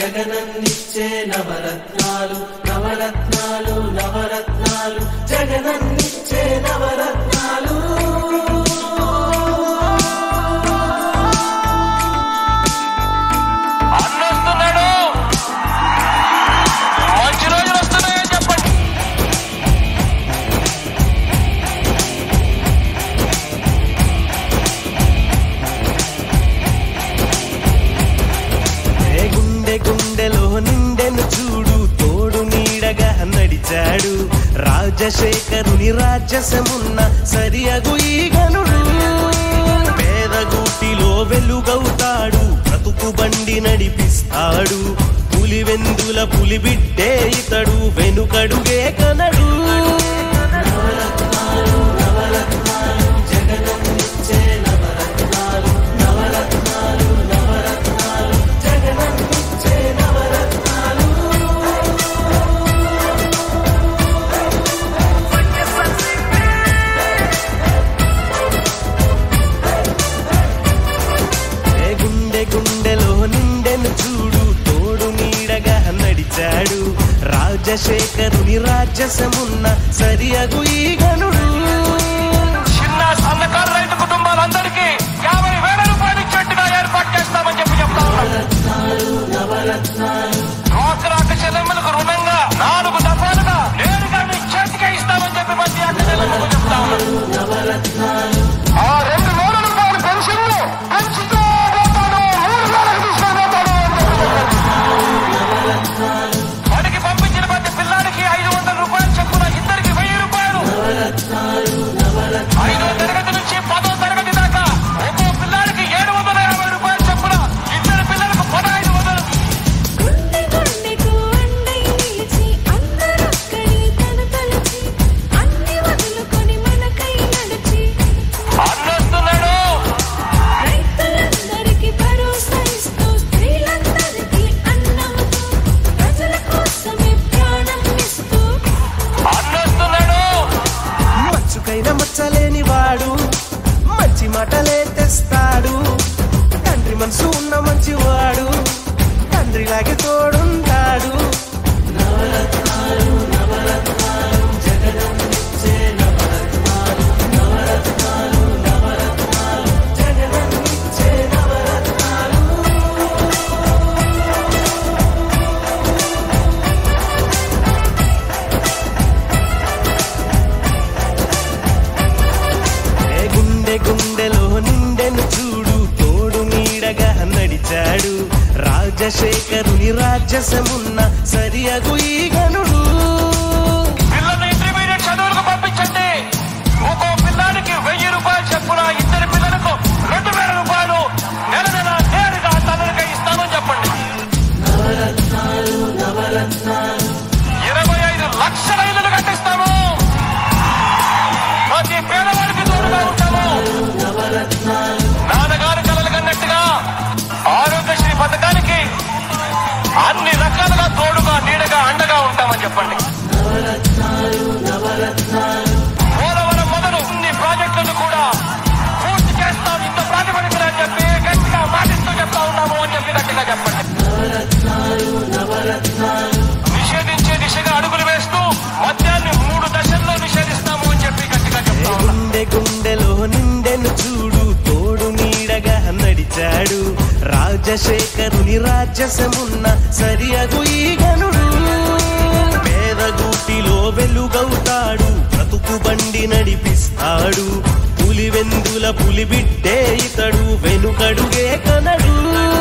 జగనన్నిచ్చే నవరత్నాలు నవరత్నాలు నవరత్నాలు జగనన్నిచ్చే నవరత్నాలు అన్నొస్తున్నాడు మంచి రోజులు వస్తున్నాయని చెప్పండి ఏ గుండె గుండెలో నిండెను చూడు తోడు నీడగా నడిచాడు రాజశేఖరుని రాజసమున్న సరియగు ఈ గనుడు పేదగూటిలో వెలుగవుతాడు బ్రతుకు బండి నడిపిస్తాడు పులివెందుల పులి బిడ్డే ఇతడు వెనుకడుగే కనడు జగనన్నిచ్చే నవరత్నాలు నవరత్నాలు నవరత్నాలు జగనన్నిచ్చే నవరత్నాలు ఏ గుండె గుండెలో నిండెను చూడు తోడు నీడగా నడిచాడు రాజశేఖరుని రాజసమున్న సరియగు ఈ గనుడు చిన్న సన్నకారు రైతు కుటుంబాలందరికీ యాభై వేల రూపాయలు ఇచ్చేట్టుగా ఏర్పాటు చేస్తామని చెప్పి చెప్తా ఉన్నాం డ్వాక్రా చెల్లెమ్మలకు రుణంగా నాలుగు దఫాలుగా నేరుగా మీ చేతికే ఇస్తామని చెప్పి ప్రతి అక్క చెల్లెమ్మకు చెప్తా ఉన్నాం ఆ రెండు వేల రూపాయల పెన్షన్లు పెంచుతూ పోతాను మూడు వేలకు తీసుకుపోతాను వాడికి పంపించిన ప్రతి పిల్లాడికి ఐదు వందల రూపాయలు చొప్పున ఇద్దరికి వెయ్యి రూపాయలు ఐదో తరగతి నుంచి పదో తరగతి దాకా ఒక్కో పిల్లాడికి ఏడు వందల యాభై రూపాయలు చొప్పున ఇద్దరు పిల్లలకు పదహైదు వందలు గుండె గుండెకు అండై నిలిచి అందరొక్కడి తను తలచి అన్ని వదులుకొని మనకై నడిచి అన్నొస్తున్నాడు రైతులందరికీ భరోసా ఇస్తూ స్త్రీలందరికీ అన్నముతూ ప్రజల కోసమే ప్రాణం ఇస్తూ అన్నొస్తున్నాడు మచ్చుకైన మచ్చలేని వాడు మంచి మాటలే తెస్తాడు తండ్రి మనసు ఉన్న మంచివాడు తండ్రిలాగే తోడుంటాడు జగనన్నిచ్చే నవరత్నాలు నవరత్నాలు నవరత్నాలు జగనన్నిచ్చే నవరత్నాలు ఏ గుండె గుండెలో నిండెను చూడు తోడు నీడగా నడిచాడు రాజశేఖరుని రాజసమున్న సరియగు ఈ గనుడు పిల్లల్ని ఇంటర్మీడియట్ చదువులకు పంపించండి ఒక్కో పిల్లాడికి వెయ్యి రూపాయలు చెప్పున ఇద్దరు పిల్లలకు రెండు వేల రూపాయలు నెల నెల నేరుగా తనలకై ఇస్తామని చెప్పండి నవరత్నాలు నవరత్నాలు ఇరవై ఐదు లక్షల ఇల్లులు కట్టిస్తాము ప్రతి పేదవాడికి తోడుగా ఉంటాము నవరత్నాలు నాన్నగారు కలలు కన్నట్టుగా ఆరోగ్యశ్రీ పథకానికి అన్ని రకాలుగా తోడుగా నీడగా అండగా ఉంటామని చెప్పండి నవరత్నాలు నవరత్నాలు పోలవరం మొదలు అన్ని ప్రాజెక్టులను కూడా పూర్తి చేస్తాం ఇంత ప్రాతిపదికన అని చెప్పి గట్టిగా మాటిస్తూ చెప్తా ఉన్నాము అని చెప్పి గట్టిగా చెప్పండి నవరత్నాలు నవరత్నాలు నిషేధించే దిశగా అడుగులు వేస్తూ మద్యాన్ని మూడు దశల్లో నిషేధిస్తాము అని చెప్పి గట్టిగా ఏ చెప్తా ఉన్నాం గుండె గుండెలో నిండెను చూడు తోడు నీడగా నడిచాడు రాజశేఖరుని రాజసమున్న సరియగు ఈ గనుడు పేదగూటిలో వెలుగవుతాడు బ్రతుకు బండి నడిపిస్తాడు పులివెందుల పులి బిడ్డే ఇతడు వెనుకడుగే కనడు